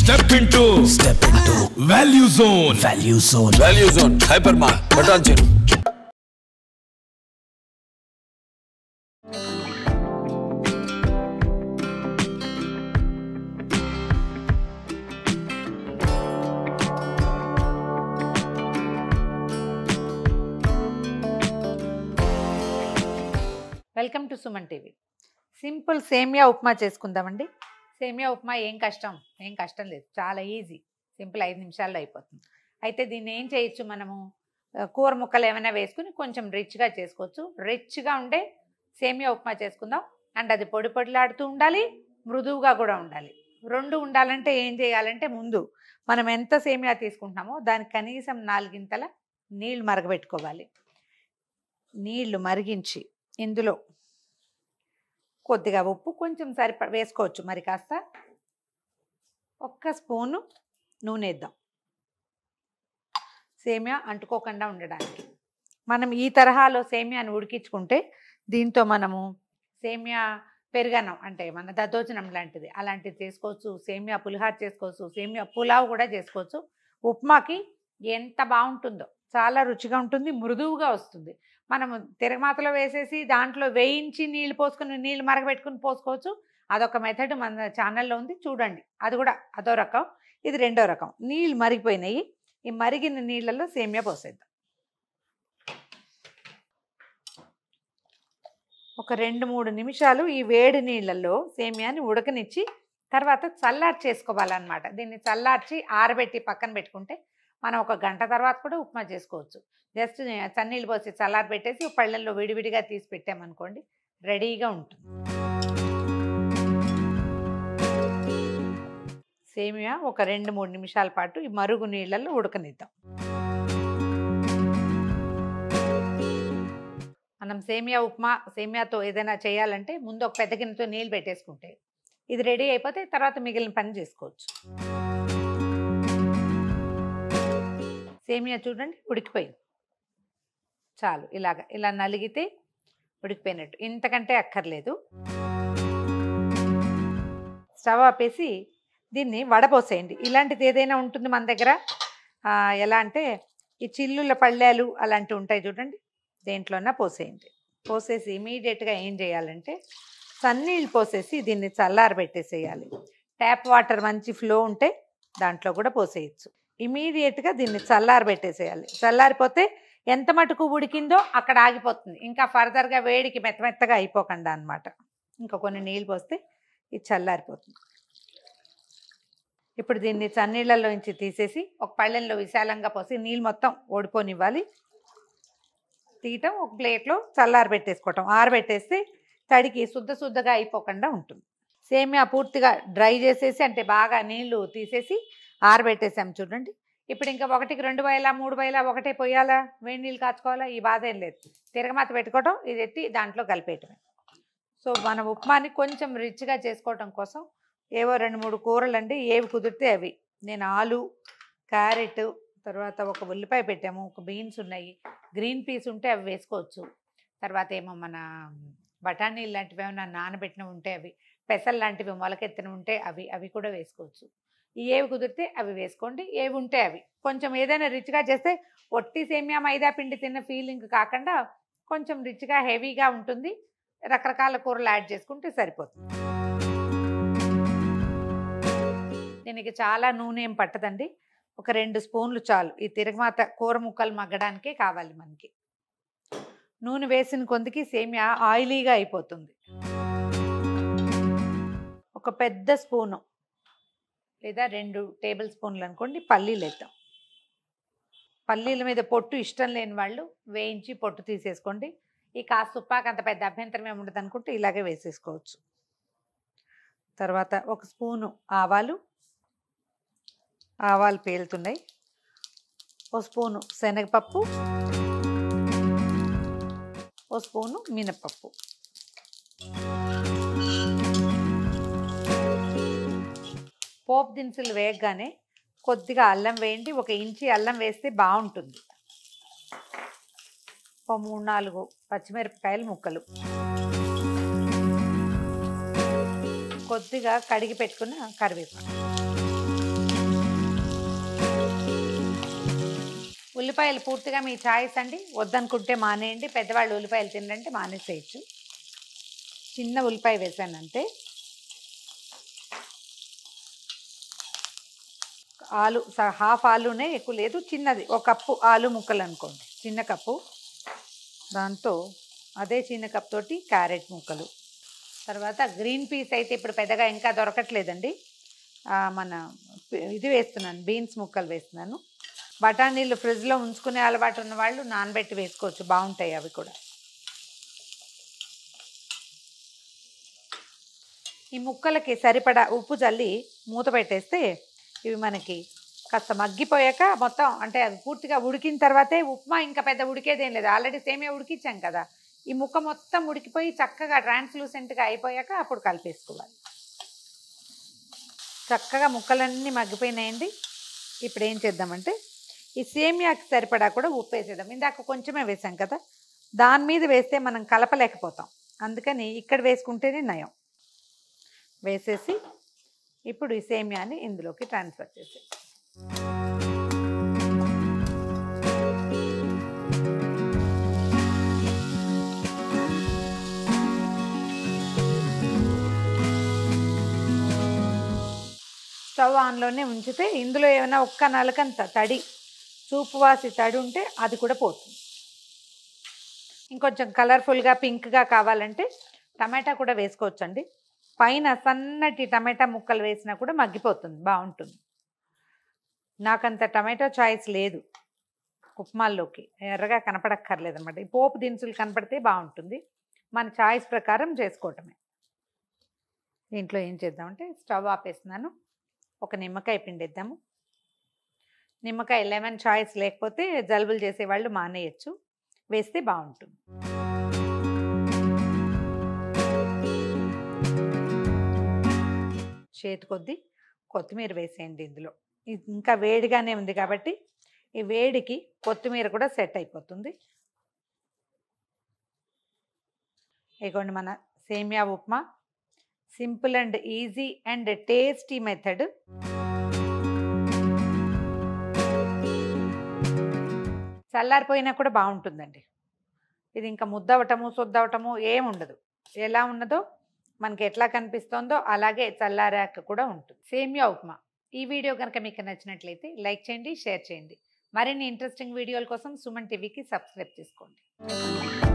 Step into Step into value zone Value Zone. Value zone hypermart Patancheru welcome to Suman TV simple semiya upma చేసుకుందామండి సేమియా ఉప్మా ఏం కష్టం ఏం కష్టం లేదు చాలా ఈజీ సింపుల్ ఐదు నిమిషాల్లో అయిపోతుంది అయితే దీన్ని ఏం చేయొచ్చు మనము ఆ, కూర ముక్కలు ఏమైనా వేసుకుని కొంచెం రిచ్గా చేసుకోవచ్చు రిచ్గా ఉండే సేమియా ఉప్మా చేసుకుందాం అండ్ అది పొడి పొడిలాడుతూ ఉండాలి మృదువుగా కూడా ఉండాలి రెండు ఉండాలంటే ఏం చేయాలంటే ముందు మనం ఎంత సేమియా తీసుకుంటున్నామో దానికి కనీసం నాలుగింతల నీళ్లు మరగబెట్టుకోవాలి నీళ్లు మరిగించి ఇందులో కొద్దిగా ఉప్పు కొంచెం సరిప వేసుకోవచ్చు మరి కాస్త ఒక్క స్పూను నూనె వేద్దాం సేమియా అంటుకోకుండా ఉండడానికి మనం ఈ తరహాలో సేమియాని ఉడికించుకుంటే దీంతో మనము సేమియా పెరుగన్నం అంటే మన దద్దోజనం లాంటిది అలాంటిది చేసుకోవచ్చు సేమియా పులిహార చేసుకోవచ్చు సేమియా పులావ్ కూడా చేసుకోవచ్చు ఉప్మాకి ఎంత బాగుంటుందో చాలా రుచిగా ఉంటుంది మృదువుగా వస్తుంది మనము తిరగమాతలో వేసేసి దాంట్లో వేయించి నీళ్ళు పోసుకొని నీళ్ళు మరగబెట్టుకుని పోసుకోవచ్చు అదొక మెథడ్ మన ఛానల్లో ఉంది చూడండి అది కూడా అదో రకం ఇది రెండో రకం నీళ్ళు మరిగిపోయినాయి ఈ మరిగిన నీళ్ళల్లో సేమియా పోసేద్దాం ఒక రెండు మూడు నిమిషాలు ఈ వేడి నీళ్ళల్లో సేమియాని ఉడకనిచ్చి తర్వాత చల్లార్చి చేసుకోవాలన్నమాట దీన్ని చల్లార్చి ఆరబెట్టి పక్కన పెట్టుకుంటే మనం ఒక గంట తర్వాత కూడా ఉప్మా చేసుకోవచ్చు జస్ట్ చన్నీళ్ళు పోసి చల్లారి పెట్టేసి పళ్ళల్లో విడివిడిగా తీసి పెట్టామనుకోండి రెడీగా ఉంటుంది సేమియా ఒక రెండు మూడు నిమిషాల పాటు ఈ మరుగు నీళ్ళల్లో ఉడకనిద్దాం మనం సేమియా ఉప్మా సేమియాతో ఏదైనా చేయాలంటే ముందు ఒక పెద్ద గిన్నెతో నీళ్ళు పెట్టేసుకుంటే ఇది రెడీ అయిపోతే తర్వాత మిగిలిన పని చేసుకోవచ్చు సేమియా చూడండి ఉడికిపోయింది చాలు ఇలాగ ఇలా నలిగితే ఉడికిపోయినట్టు ఇంతకంటే అక్కర్లేదు స్టవ్ ఆపేసి దీన్ని వడపోసేయండి ఇలాంటిది ఏదైనా ఉంటుంది మన దగ్గర ఆ, ఎలా అంటే ఈ చిల్లుల పళ్ళాలు అలాంటివి ఉంటాయి చూడండి దేంట్లోనా పోసేయండి పోసేసి ఇమీడియట్గా ఏం చేయాలంటే సన్నీళ్ళు పోసేసి దీన్ని చల్లారబెట్టేసేయాలి ట్యాప్ వాటర్ మంచి ఫ్లో ఉంటే దాంట్లో కూడా పోసేయచ్చు ఇమీడియట్గా దీన్ని చల్లారబెట్టేసేయాలి చల్లారిపోతే ఎంత మటుకు ఉడికిందో అక్కడ ఆగిపోతుంది ఇంకా ఫర్దర్గా వేడికి మెత్త మెత్తగా అయిపోకుండా అనమాట ఇంకా కొన్ని నీళ్ళు పోస్తే ఇది చల్లారిపోతుంది ఇప్పుడు దీన్ని చన్నీళ్ళల్లో నుంచి తీసేసి ఒక పళ్ళెంలో విశాలంగా పోసి నీళ్ళు మొత్తం ఓడిపోనివ్వాలి తీయటం ఒక ప్లేట్లో చల్లారి పెట్టేసుకోవటం ఆరబెట్టేస్తే తడికి శుద్ధ శుద్ధగా అయిపోకుండా ఉంటుంది సేమియా పూర్తిగా డ్రై చేసేసి అంటే బాగా నీళ్లు తీసేసి ఆరబెట్టేసాం చూడండి ఇప్పుడు ఇంకా ఒకటికి రెండు వేల మూడు వేల ఒకటే పోయాలా వేడి నీళ్ళు కాచుకోవాలా ఈ బాధ ఏం లేదు తిరగమాత పెట్టుకోవటం ఇది ఎత్తి దాంట్లో కలిపేయటమే సో మన ఉప్మాని కొంచెం రిచ్గా చేసుకోవటం కోసం ఏవో రెండు మూడు కూరలు అండి ఏవి కుదిరితే అవి నేను ఆలు క్యారెట్ తర్వాత ఒక ఉల్లిపాయ పెట్టాము ఒక బీన్స్ ఉన్నాయి గ్రీన్ పీస్ ఉంటే అవి వేసుకోవచ్చు తర్వాత ఏమో మన బఠానీలు లాంటివి ఏమైనా నానబెట్టినవి ఉంటే అవి పెసలు లాంటివి మొలకెత్తిన ఉంటే అవి అవి కూడా వేసుకోవచ్చు ఈ ఏవి కుదిరితే అవి వేసుకోండి ఏవి ఉంటే అవి కొంచెం ఏదైనా రిచ్గా చేస్తే ఒట్టి సేమియా మైదా పిండి తిన్న ఫీలింగ్ కాకుండా కొంచెం రిచ్గా హెవీగా ఉంటుంది రకరకాల కూరలు యాడ్ చేసుకుంటే సరిపోతుంది దీనికి చాలా నూనె ఏం పట్టదండి ఒక రెండు స్పూన్లు చాలు ఈ తిరగమాత కూర ముక్కలు మగ్గడానికే కావాలి మనకి నూనె వేసిన కొందికి సేమియా ఆయిలీగా అయిపోతుంది ఒక పెద్ద స్పూను లేదా రెండు టేబుల్ స్పూన్లు అనుకోండి పల్లీలు వేద్దాం పల్లీల మీద పొట్టు ఇష్టం లేని వాళ్ళు వేయించి పొట్టు తీసేసుకోండి ఈ కాస్త ఉప్పాకు అంత పెద్ద అభ్యంతరం ఏమి ఉండదు అనుకుంటే ఇలాగే వేసేసుకోవచ్చు తర్వాత ఒక స్పూను ఆవాలు ఆవాలు పేలుతున్నాయి ఓ స్పూను శనగపప్పు ఓ స్పూను మినపప్పు పోపు దినుసులు వేయగానే కొద్దిగా అల్లం వేయండి ఒక ఇంచి అల్లం వేస్తే బాగుంటుంది ఒక మూడు నాలుగు పచ్చిమిరపకాయలు ముక్కలు కొద్దిగా కడిగి పెట్టుకున్న కరివేపాకు ఉల్లిపాయలు పూర్తిగా మీ చాయిస్ అండి వద్దనుకుంటే మానేయండి పెద్దవాళ్ళు ఉల్లిపాయలు తినంటే మానేసేయచ్చు చిన్న ఉల్లిపాయ వేసాను అంతే ఆలు స- హాఫ్ ఆలునే ఎక్కువ లేదు చిన్నది ఒక కప్పు ఆలు ముక్కలు అనుకోండి చిన్న కప్పు దాంతో అదే చిన్న కప్ తోటి క్యారెట్ ముక్కలు తర్వాత గ్రీన్ పీస్ అయితే ఇప్పుడు పెద్దగా ఇంకా దొరకట్లేదండి ఆ, మన పి- ఇది వేస్తున్నాను బీన్స్ ముక్కలు వేస్తున్నాను బఠానీలు ఫ్రిడ్జ్లో ఉంచుకునే అలవాటు ఉన్న వాళ్ళు నానబెట్టి వేసుకోవచ్చు బాగుంటాయి అవి కూడా ఈ ముక్కలకి సరిపడా ఉప్పు చల్లి మూత పెట్టేస్తే ఇవి మనకి కాస్త మగ్గిపోయాక మొత్తం అంటే అది పూర్తిగా ఉడికిన తర్వాతే ఉప్మా ఇంకా పెద్ద ఉడికేదేం లేదు ఆల్రెడీ సేమే ఉడికించాం కదా ఈ ముక్క మొత్తం ఉడికిపోయి చక్కగా ట్రాన్స్లూసెంట్గా అయిపోయాక అప్పుడు కలిపేసుకోవాలి చక్కగా ముక్కలన్నీ మగ్గిపోయినాయండి ఇప్పుడు ఏం చేద్దామంటే ఈ సేమియాకి సరిపడా కూడా ఉప్పు వేసేద్దాం ఇందాక కొంచెమే వేసాం కదా దాని మీద వేస్తే మనం కలపలేకపోతాం అందుకని ఇక్కడ వేసుకుంటేనే నయం వేసేసి ఇప్పుడు ఈ సేమియాని ఇందులోకి ట్రాన్స్ఫర్ చేసే స్టవ్ ఆన్లోనే ఉంచితే ఇందులో ఏమైనా ఒక్క నలకంత తడి చూపు వాసి తడి ఉంటే అది కూడా పోతుంది ఇంకొంచెం కలర్ఫుల్గా పింక్గా కావాలంటే టమాటా కూడా వేసుకోవచ్చండి పైన సన్నటి టమాటా ముక్కలు వేసినా కూడా మగ్గిపోతుంది బాగుంటుంది నాకంత టమాటో చాయిస్ లేదు ఉప్మాల్లోకి ఎర్రగా కనపడక్కర్లేదు అనమాట ఈ పోపు దినుసులు కనపడితే బాగుంటుంది మన చాయిస్ ప్రకారం చేసుకోవటమే దీంట్లో ఏం చేద్దామంటే స్టవ్ ఆపేస్తున్నాను ఒక నిమ్మకాయ పిండిద్దాము నిమ్మకాయ లెమన్ చాయిస్ లేకపోతే జలుబులు చేసేవాళ్ళు మానేయచ్చు వేస్తే బాగుంటుంది చేతి కొద్దీ కొత్తిమీర వేసేయండి ఇందులో ఇది ఇంకా వేడిగానే ఉంది కాబట్టి ఈ వేడికి కొత్తిమీర కూడా సెట్ అయిపోతుంది ఇగోండి మన semiya upma simple and easy and tasty method చల్లారిపోయినా కూడా బాగుంటుందండి ఇది ఇంకా ముద్దవటము సొద్దవటము ఏం ఉండదు ఎలా ఉన్నదో మనకి ఎట్లా కనిపిస్తుందో అలాగే చల్లారాక కూడా ఉంటుంది సేమియా ఉప్మా ఈ వీడియో కనుక మీకు నచ్చినట్లయితే లైక్ చేయండి షేర్ చేయండి మరిన్ని ఇంట్రెస్టింగ్ వీడియోల కోసం సుమన్ టీవీకి సబ్స్క్రైబ్ చేసుకోండి